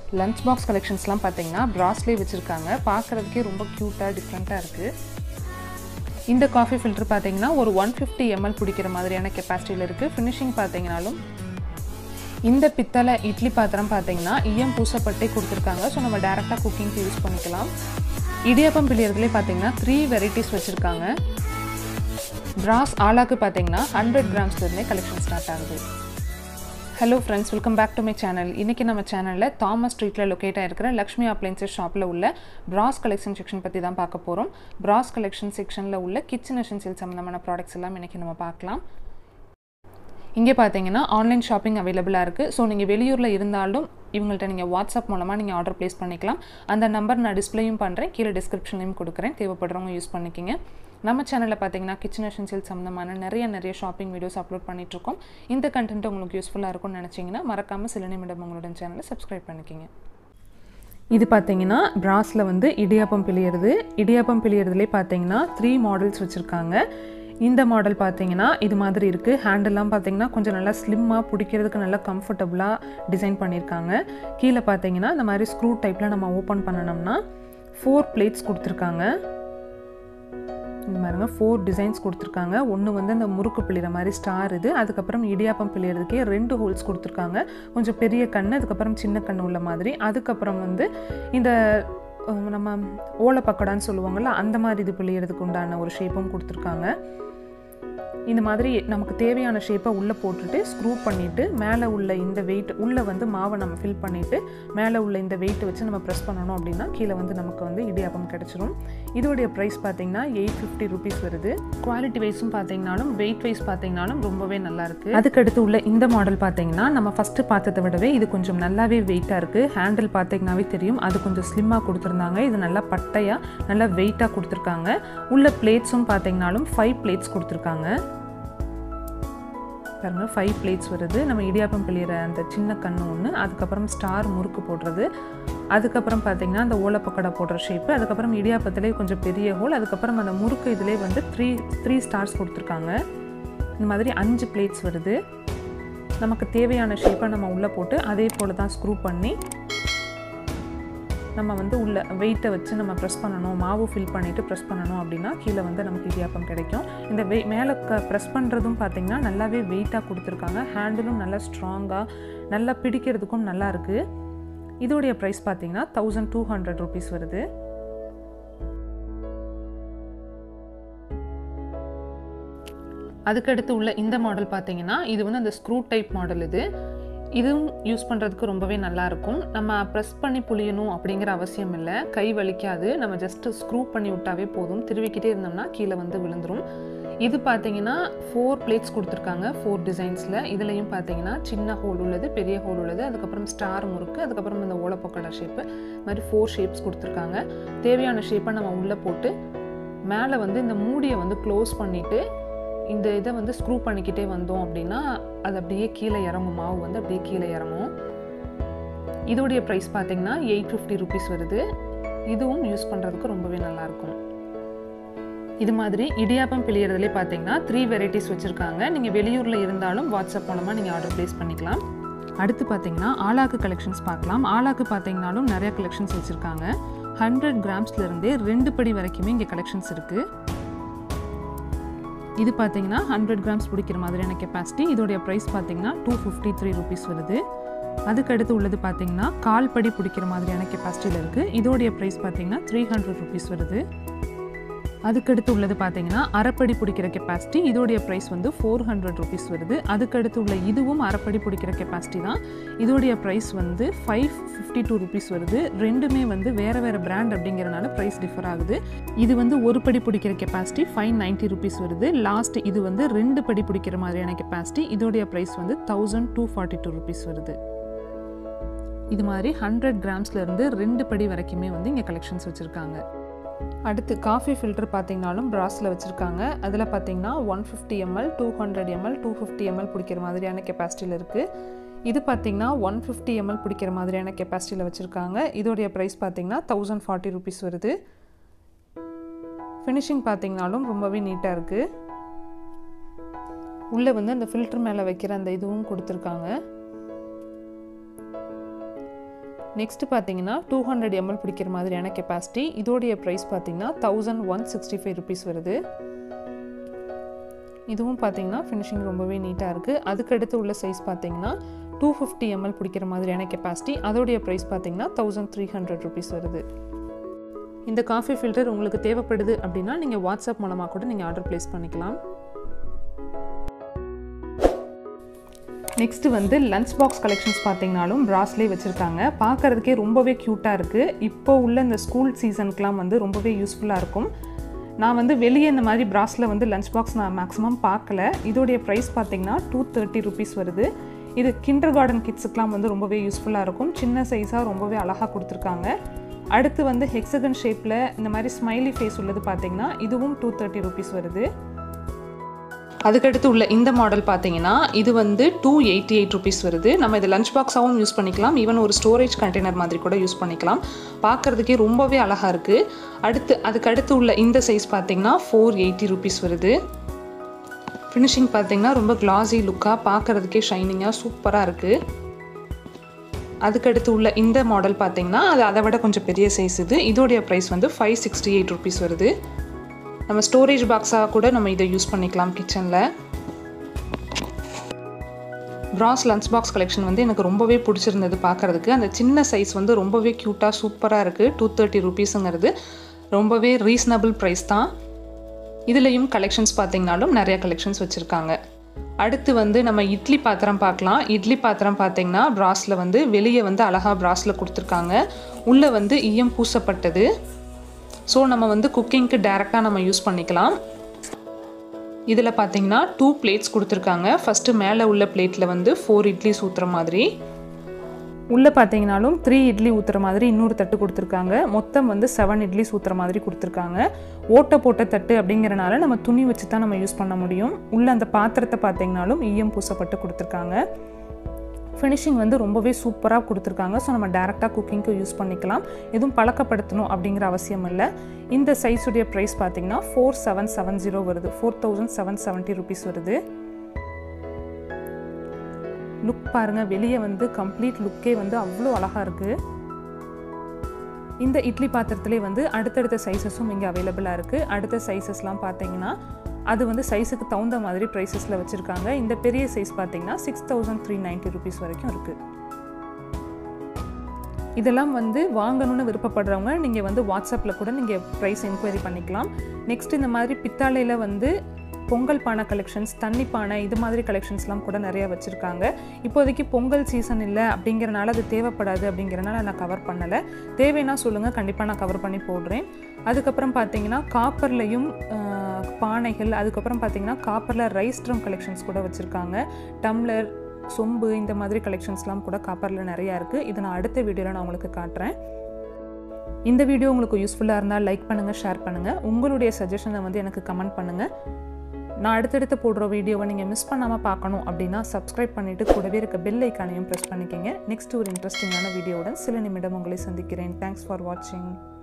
lunch box கலெக்ஷன்ஸ்லாம் பார்த்தீங்கன்னா ப்ராஸ்லேயே வச்சுருக்காங்க பார்க்குறதுக்கே ரொம்ப க்யூட்டாக டிஃப்ரெண்ட்டாக இருக்குது இந்த காஃபி ஃபில்டர் பார்த்தீங்கன்னா ஒரு ஒன் ஃபிஃப்டி எம்எல் பிடிக்கிற மாதிரியான கெப்பாசிட்டியில் இருக்குது ஃபினிஷிங் பார்த்தீங்கனாலும் இந்த பித்தளை இட்லி பாத்திரம் பார்த்தீங்கன்னா ஈயம் பூசப்பட்டே கொடுத்துருக்காங்க ஸோ நம்ம டேரெக்டாக குக்கிங்க்கு யூஸ் பண்ணிக்கலாம் இடியாப்பம் பிள்ளையர்களே பார்த்தீங்கன்னா த்ரீ வெரைட்டிஸ் வச்சுருக்காங்க பிராஸ் ஆலாக்கு பார்த்தீங்கன்னா ஹண்ட்ரட் கிராம்ஸ்லேருந்தே கலெக்ஷன் ஸ்டார்ட் ஆகுது hello friends welcome back to my channel இன்றைக்கி நம்ம சேனலில் தாமஸ் ஸ்ட்ரீட்டில் லொக்கேட் ஆகிருக்கிற லக்ஷ்மி அப்ளைன்சஸ் ஷாப்பில் உள்ள பிராஸ் கலெக்ஷன் செக்ஷன் பற்றி தான் பார்க்க போகிறோம் பிராஸ் கலெக்ஷன் செக்ஷனில் உள்ள கிச்சன் எசென்சியல் சம்மந்தமான ப்ராடக்ட்ஸ் எல்லாம் இன்றைக்கி நம்ம பார்க்கலாம் இங்கே பார்த்தீங்கன்னா ஆன்லைன் ஷாப்பிங் அவைலபிளாக இருக்குது ஸோ நீங்கள் வெளியூரில் இருந்தாலும் இவங்கள்ட்ட நீங்கள் வாட்ஸ்அப் மூலமாக நீங்கள் ஆர்டர் ப்ளேஸ் பண்ணிக்கலாம் அந்த நம்பர் நான் டிஸ்பிளேயும் பண்ணுறேன் கீழே டிஸ்கிரிப்ஷன்லையும் கொடுக்குறேன் தேவைப்படுறவங்க யூஸ் பண்ணிக்கிங்க நம்ம சேனலில் பார்த்தீங்கன்னா கிச்சன் எசென்சியல் சம்மந்தமான நிறைய நிறைய ஷாப்பிங் வீடியோஸ் அப்லோட் பண்ணிகிட்ருக்கோம் இந்த கண்டென்ட் உங்களுக்கு யூஸ்ஃபுல்லாக இருக்கும்னு நினச்சிங்கன்னா மறக்காமல் சில நிமிடம் உங்களோட சேனலை சப்ஸ்கிரைப் பண்ணிக்கிங்க இது பார்த்தீங்கன்னா பிராஸில் வந்து இடியாப்பம் பிழியறது இடியாப்பம் பிழியறதுலேயே பார்த்தீங்கன்னா த்ரீ மாடல்ஸ் வச்சுருக்காங்க இந்த மாடல் பார்த்தீங்கன்னா இது மாதிரி இருக்குது ஹேண்டெல்லாம் பார்த்தீங்கன்னா கொஞ்சம் நல்லா ஸ்லிம்மாக பிடிக்கிறதுக்கு நல்லா கம்ஃபர்டபுளாக டிசைன் பண்ணியிருக்காங்க கீழே பார்த்தீங்கன்னா இந்த மாதிரி ஸ்க்ரூ டைப்பில் நம்ம ஓப்பன் பண்ணணும்னா ஃபோர் பிளேட்ஸ் கொடுத்துருக்காங்க இந்த மாதிரிங்க ஃபோர் டிசைன்ஸ் கொடுத்துருக்காங்க ஒன்று வந்து அந்த முறுக்கு பிள்ளைற மாதிரி ஸ்டார் இது அதுக்கப்புறம் இடியாப்பம் பிள்ளைறதுக்கே ரெண்டு ஹோல்ஸ் கொடுத்துருக்காங்க கொஞ்சம் பெரிய கண் அதுக்கப்புறம் சின்ன கண் உள்ள மாதிரி அதுக்கப்புறம் வந்து இந்த நம்ம ஓலை பக்கடான்னு சொல்லுவாங்கள்ல அந்த மாதிரி இது பிள்ளைகிறதுக்கு உண்டான ஒரு ஷேப்பும் கொடுத்துருக்காங்க இந்த மாதிரி நமக்கு தேவையான ஷேப்பை உள்ளே போட்டுட்டு ஸ்க்ரூ பண்ணிவிட்டு மேலே உள்ள இந்த வெயிட் உள்ளே வந்து மாவை நம்ம ஃபில் பண்ணிவிட்டு மேலே உள்ள இந்த வெயிட்டை வச்சு நம்ம ப்ரெஸ் பண்ணணும் அப்படின்னா கீழே வந்து நமக்கு வந்து இடியாப்பம் கிடச்சிரும் இதோடைய ப்ரைஸ் பார்த்தீங்கன்னா எயிட் ஃபிஃப்டி ருபீஸ் வருது குவாலிட்டி வைஸும் பார்த்தீங்கனாலும் வெயிட் வைஸ் பார்த்தீங்கனாலும் ரொம்பவே நல்லா இருக்குது அதுக்கடுத்து உள்ள இந்த மாடல் பார்த்தீங்கன்னா நம்ம ஃபஸ்ட்டு பார்த்ததை விடவே இது கொஞ்சம் நல்லாவே வெயிட்டாக இருக்குது ஹேண்டில் பார்த்தீங்கன்னாவே தெரியும் அது கொஞ்சம் ஸ்லிம்மாக கொடுத்துருந்தாங்க இது நல்லா பட்டையாக நல்லா வெயிட்டாக கொடுத்துருக்காங்க உள்ள பிளேட்ஸும் பார்த்தீங்கனாலும் ஃபைவ் பிளேட்ஸ் கொடுத்துருக்காங்க பாருங்க ஃபைவ் பிளேட்ஸ் வருது நம்ம இடியாப்பம் பிள்ளைகிற அந்த சின்ன கண்ணு ஒன்று அதுக்கப்புறம் ஸ்டார் முறுக்கு போடுறது அதுக்கப்புறம் பார்த்திங்கன்னா அந்த ஓலப்பக்கடை போடுற ஷேப்பு அதுக்கப்புறம் இடியாப்பத்திலே கொஞ்சம் பெரிய ஹோல் அதுக்கப்புறம் அந்த முறுக்கு இதிலே வந்து த்ரீ த்ரீ ஸ்டார்ஸ் கொடுத்துருக்காங்க இந்த மாதிரி அஞ்சு பிளேட்ஸ் வருது நமக்கு தேவையான ஷேப்பை நம்ம உள்ளே போட்டு அதே போல் தான் ஸ்க்ரூ பண்ணி நம்ம வந்து உள்ள வெயிட்டை வச்சு நம்ம ப்ரெஸ் பண்ணணும் மாவு ஃபில் பண்ணிவிட்டு ப்ரெஸ் பண்ணணும் அப்படின்னா கீழே வந்து நமக்கு இடியாப்பம் கிடைக்கும் இந்த வெய் மேலே க ப்ரெஸ் பண்ணுறதும் பார்த்திங்கன்னா நல்லாவே வெயிட்டாக கொடுத்துருக்காங்க ஹேண்டிலும் நல்லா ஸ்ட்ராங்காக நல்லா பிடிக்கிறதுக்கும் நல்லா இருக்குது இதோடைய ப்ரைஸ் பார்த்திங்கன்னா தௌசண்ட் டூ ஹண்ட்ரட் ருபீஸ் வருது அதுக்கடுத்து உள்ள இந்த மாடல் பார்த்தீங்கன்னா இது வந்து அந்த ஸ்க்ரூ டைப் மாடல் இது இதுவும் யூஸ் பண்ணுறதுக்கு ரொம்பவே நல்லாயிருக்கும் நம்ம ப்ரெஸ் பண்ணி புளியணும் அப்படிங்கிற அவசியம் இல்லை கை வலிக்காது நம்ம ஜஸ்ட்டு ஸ்க்ரூ பண்ணி விட்டாவே போதும் திருவிக்கிட்டே இருந்தோம்னா கீழே வந்து விழுந்துரும் இது பார்த்தீங்கன்னா ஃபோர் பிளேட்ஸ் கொடுத்துருக்காங்க ஃபோர் டிசைன்ஸில் இதுலேயும் பார்த்தீங்கன்னா சின்ன ஹோல் உள்ளது பெரிய ஹோல் உள்ளது அதுக்கப்புறம் ஸ்டார் முறுக்கு அதுக்கப்புறம் இந்த ஓலப்பக்கடா ஷேப்பு இது மாதிரி ஃபோர் ஷேப்ஸ் கொடுத்துருக்காங்க தேவையான ஷேப்பை நம்ம உள்ளே போட்டு மேலே வந்து இந்த மூடியை வந்து க்ளோஸ் பண்ணிவிட்டு இந்த இதை வந்து ஸ்க்ரூ பண்ணிக்கிட்டே வந்தோம் அப்படின்னா அது அப்படியே கீழே இறங்கும் மாவு வந்து அப்படியே கீழே இறங்கும் இதோடைய ப்ரைஸ் பார்த்தீங்கன்னா எயிட் ஃபிஃப்டி ருபீஸ் வருது இதுவும் யூஸ் பண்ணுறதுக்கு ரொம்பவே நல்லாயிருக்கும் இது மாதிரி இடியாப்பம் பிழியறதுலேயே பார்த்தீங்கன்னா த்ரீ வெரைட்டிஸ் வச்சுருக்காங்க நீங்கள் வெளியூரில் இருந்தாலும் வாட்ஸ்அப் மூலமாக நீங்கள் ஆர்டர் ப்ளேஸ் பண்ணிக்கலாம் அடுத்து பார்த்தீங்கன்னா ஆலாக்கு கலெக்ஷன்ஸ் பார்க்கலாம் ஆலாக்கு பார்த்தீங்கனாலும் நிறைய கலெக்ஷன்ஸ் வச்சுருக்காங்க ஹண்ட்ரட் கிராம்ஸ்லேருந்தே ரெண்டு படி வரைக்குமே இங்கே கலெக்ஷன்ஸ் இருக்குது இது பார்த்தீங்கன்னா ஹண்ட்ரட் கிராம்ஸ் பிடிக்கிற மாதிரியான கெப்பாசிட்டி இதோடைய ப்ரைஸ் பார்த்தீங்கன்னா டூ ஃபிஃப்டி த்ரீ ருபீஸ் வருது அதுக்கடுத்து உள்ளது பார்த்தீங்கன்னா கால் படி பிடிக்கிற மாதிரியான கெப்பாசிட்டியில் இருக்குது இதோடைய ப்ரைஸ் பார்த்தீங்கன்னா த்ரீ ஹண்ட்ரட் ருபீஸ் வருது அதுக்கடுத்து உள்ளது பார்த்தீங்கன்னா அரைப்படி பிடிக்கிற கெப்பாசிட்டி இதோடைய ப்ரைஸ் வந்து ஃபோர் ஹண்ட்ரட் ருபீஸ் வருது அதுக்கடுத்து உள்ள இதுவும் அரைப்படி பிடிக்கிற கெப்பாசிட்டி தான் இதோடைய ப்ரைஸ் வந்து ஃபைவ் ஃபிஃப்டி டூ ருபீஸ் வருது ரெண்டுமே வந்து வேறு வேறு பிராண்ட் அப்படிங்கிறனால ப்ரைஸ் டிஃபர் ஆகுது இது வந்து ஒரு படி பிடிக்கிற கெப்பாசிட்டி ஃபைவ் நைன்ட்டி ருபீஸ் வருது லாஸ்ட் இது வந்து ரெண்டு படி பிடிக்கிற மாதிரியான கெப்பாசிட்டி இதோடைய ப்ரைஸ் வந்து thousand two forty two rupees வருது இது மாதிரி ஹண்ட்ரட் கிராம்ஸ்லேருந்து ரெண்டு படி வரைக்குமே வந்து இங்கே கலெக்ஷன்ஸ் வச்சுருக்காங்க அடுத்து காஃபி ஃபில்டர் பார்த்தீங்கனாலும் ப்ராஸில் வச்சுருக்காங்க அதில் பார்த்தீங்கன்னா one fifty ml two hundred ml two fifty ml பிடிக்கிற மாதிரியான கெப்பாசிட்டியில் இருக்குது இது பார்த்தீங்கன்னா ஒன் ஃபிஃப்டி எம்எல் பிடிக்கிற மாதிரியான கெப்பாசிட்டியில் வச்சுருக்காங்க இதோடைய ப்ரைஸ் பார்த்தீங்கன்னா தௌசண்ட் ஃபார்ட்டி ருபீஸ் வருது ஃபினிஷிங் பார்த்தீங்கனாலும் ரொம்பவே நீட்டாக இருக்குது உள்ளே வந்து அந்த ஃபில்டர் மேலே வைக்கிற அந்த இதுவும் கொடுத்துருக்காங்க நெக்ஸ்ட்டு பார்த்தீங்கன்னா டூ ஹண்ட்ரட் எம்எல் பிடிக்கிற மாதிரியான கெப்பாசிட்டி இதோடைய ப்ரைஸ் பார்த்தீங்கன்னா thousand one sixty five rupees வருது இதுவும் பார்த்தீங்கன்னா ஃபினிஷிங் ரொம்பவே நீட்டாக இருக்குது அதுக்கடுத்து உள்ள சைஸ் பார்த்தீங்கன்னா டூ ஃபிஃப்டி எம்எல் பிடிக்கிற மாதிரியான கெப்பாசிட்டி அதோடைய ப்ரைஸ் பார்த்தீங்கன்னா தௌசண்ட் த்ரீ ஹண்ட்ரட் ருபீஸ் வருது இந்த காஃபி ஃபில்டர் உங்களுக்கு தேவைப்படுது அப்படின்னா நீங்கள் வாட்ஸ்அப் மூலமாக கூட நீங்கள் ஆர்டர் ப்ளேஸ் பண்ணிக்கலாம் நெக்ஸ்ட்டு வந்து லஞ்ச் பாக்ஸ் கலெக்ஷன்ஸ் பார்த்தீங்கனாலும் ப்ராஸ்லேயே வச்சுருக்காங்க பார்க்குறதுக்கே ரொம்பவே க்யூட்டாக இருக்குது இப்போ உள்ள இந்த ஸ்கூல் சீசனுக்குலாம் வந்து ரொம்பவே யூஸ்ஃபுல்லாக இருக்கும் நான் வந்து வெளியே இந்த மாதிரி ப்ராஸில் வந்து லஞ்ச் பாக்ஸ் நான் மேக்ஸிமம் பார்க்கல இதோடைய ப்ரைஸ் பார்த்தீங்கன்னா டூ தேர்ட்டி ருபீஸ் வருது இது கிண்டர் கார்டன் கிட்ஸுக்கெலாம் வந்து ரொம்பவே யூஸ்ஃபுல்லாக இருக்கும் சின்ன சைஸாக ரொம்பவே அழகாக கொடுத்துருக்காங்க அடுத்து வந்து ஹெக்ஸகன் ஷேப்பில் இந்த மாதிரி ஸ்மைலி ஃபேஸ் உள்ளது பார்த்தீங்கன்னா இதுவும் டூ தேர்ட்டி ருபீஸ் வருது அதுக்கடுத்து உள்ள இந்த மாடல் பார்த்தீங்கன்னா இது வந்து டூ எயிட்டி எயிட் ருபீஸ் வருது நம்ம இது லஞ்ச் பாக்ஸாகவும் யூஸ் பண்ணிக்கலாம் ஈவன் ஒரு ஸ்டோரேஜ் கண்டெய்னர் மாதிரி கூட யூஸ் பண்ணிக்கலாம் பார்க்குறதுக்கே ரொம்பவே அழகாக இருக்குது அடுத்து அதுக்கடுத்து உள்ள இந்த சைஸ் பார்த்தீங்கன்னா ஃபோர் எயிட்டி ருபீஸ் வருது ஃபினிஷிங் பார்த்தீங்கன்னா ரொம்ப கிளாஸி லுக்காக பார்க்குறதுக்கே ஷைனிங்காக சூப்பராக இருக்குது அதுக்கடுத்து உள்ள இந்த மாடல் பார்த்தீங்கன்னா அது அதை விட கொஞ்சம் பெரிய சைஸ் இது இதோடைய ப்ரைஸ் வந்து ஃபைவ் சிக்ஸ்டி எயிட் ருபீஸ் வருது நம்ம ஸ்டோரேஜ் பாக்ஸாக கூட நம்ம இதை யூஸ் பண்ணிக்கலாம் கிச்சனில் ப்ராஸ் லஞ்ச் பாக்ஸ் கலெக்ஷன் வந்து எனக்கு ரொம்பவே பிடிச்சிருந்தது பார்க்குறதுக்கு அந்த சின்ன சைஸ் வந்து ரொம்பவே க்யூட்டாக சூப்பராக இருக்குது டூ தேர்ட்டி ருபீஸுங்கிறது ரொம்பவே ரீசனபிள் ப்ரைஸ் தான் இதுலேயும் கலெக்ஷன்ஸ் பார்த்தீங்கனாலும் நிறைய கலெக்ஷன்ஸ் வச்சுருக்காங்க அடுத்து வந்து நம்ம இட்லி பாத்திரம் பார்க்கலாம் இட்லி பாத்திரம் பார்த்தீங்கன்னா ப்ராஸில் வந்து வெளியே வந்து அழகாக ப்ராஸில் கொடுத்துருக்காங்க உள்ளே வந்து ஈயம் பூசப்பட்டது ஸோ நம்ம வந்து குக்கிங்க்கு டேரெக்டாக நம்ம யூஸ் பண்ணிக்கலாம் இதில் பார்த்தீங்கன்னா டூ பிளேட்ஸ் கொடுத்துருக்காங்க ஃபஸ்ட்டு மேலே உள்ள பிளேட்டில் வந்து ஃபோர் இட்லி ஊற்றுற மாதிரி உள்ளே பார்த்தீங்கனாலும் த்ரீ இட்லி ஊற்றுற மாதிரி இன்னொரு தட்டு கொடுத்துருக்காங்க மொத்தம் வந்து செவன் இட்லி ஊற்றுற மாதிரி கொடுத்துருக்காங்க ஓட்டை போட்ட தட்டு அப்படிங்கிறனால நம்ம துணி வச்சு தான் நம்ம யூஸ் பண்ண முடியும் உள்ளே அந்த பாத்திரத்தை பார்த்தீங்கனாலும் ஈயம் பூசப்பட்டு கொடுத்துருக்காங்க ஃபினிஷிங் வந்து ரொம்பவே சூப்பராக கொடுத்துருக்காங்க ஸோ நம்ம டேரெக்டாக குக்கிங்க்கு யூஸ் பண்ணிக்கலாம் எதுவும் பழக்கப்படுத்தணும் அப்படிங்கிற அவசியம் இல்லை இந்த சைஸுடைய ப்ரைஸ் பார்த்தீங்கன்னா ஃபோர் செவன் செவன் ஜீரோ வருது four thousand seven seventy rupees வருது லுக் பாருங்கள் வெளியே வந்து கம்ப்ளீட் லுக்கே வந்து அவ்வளோ அழகாக இருக்குது இந்த இட்லி பாத்திரத்துலேயே வந்து அடுத்தடுத்த சைஸஸும் இங்கே அவைலபிளாக இருக்குது அடுத்த சைஸஸ்லாம் பார்த்தீங்கன்னா அது வந்து சைஸுக்கு தகுந்த மாதிரி ப்ரைஸஸில் வச்சுருக்காங்க இந்த பெரிய சைஸ் பார்த்தீங்கன்னா six thousand three ninety rupees வரைக்கும் இருக்குது இதெல்லாம் வந்து வாங்கணும்னு விருப்பப்படுறவங்க நீங்கள் வந்து வாட்ஸ்அப்பில் கூட நீங்கள் ப்ரைஸ் என்கொயரி பண்ணிக்கலாம் நெக்ஸ்ட் இந்த மாதிரி பித்தாளையில் வந்து பொங்கல் பானை கலெக்ஷன்ஸ் தண்ணி பானை இது மாதிரி கலெக்ஷன்ஸ்லாம் கூட நிறையா வச்சுருக்காங்க இப்போதைக்கு பொங்கல் சீசன் இல்லை அப்படிங்கிறனால அது தேவைப்படாது அப்படிங்கிறனால நான் கவர் பண்ணலை தேவைன்னா சொல்லுங்கள் கண்டிப்பாக நான் கவர் பண்ணி போடுறேன் அதுக்கப்புறம் பார்த்தீங்கன்னா காப்பர்லையும் பானைகள் அதுக்கப்புறம் பார்த்தீங்கன்னா காப்பரில் ரைஸ் ட்ரம் கலெக்ஷன்ஸ் கூட வச்சுருக்காங்க டம்ளர் சொம்பு இந்த மாதிரி கலெக்ஷன்ஸ்லாம் கூட காப்பரில் நிறையா இருக்குது இதை நான் அடுத்த வீடியோவில் நான் உங்களுக்கு காட்டுறேன் இந்த வீடியோ உங்களுக்கு யூஸ்ஃபுல்லாக இருந்தால் லைக் பண்ணுங்கள் ஷேர் பண்ணுங்கள் உங்களுடைய சஜஷனை வந்து எனக்கு கமெண்ட் பண்ணுங்கள் நான் அடுத்தடுத்து போடுற வீடியோவை நீங்கள் மிஸ் பண்ணாமல் பார்க்கணும் அப்படின்னா சப்ஸ்கிரைப் பண்ணிவிட்டு கூடவே இருக்க பெல் ஐக்கானையும் ப்ரெஸ் பண்ணிக்கோங்க நெக்ஸ்ட் ஒரு இன்ட்ரெஸ்டிங்கான வீடியோவுடன் சில நிமிடம் உங்களை சந்திக்கிறேன் தேங்க்ஸ் ஃபார் வாட்சிங்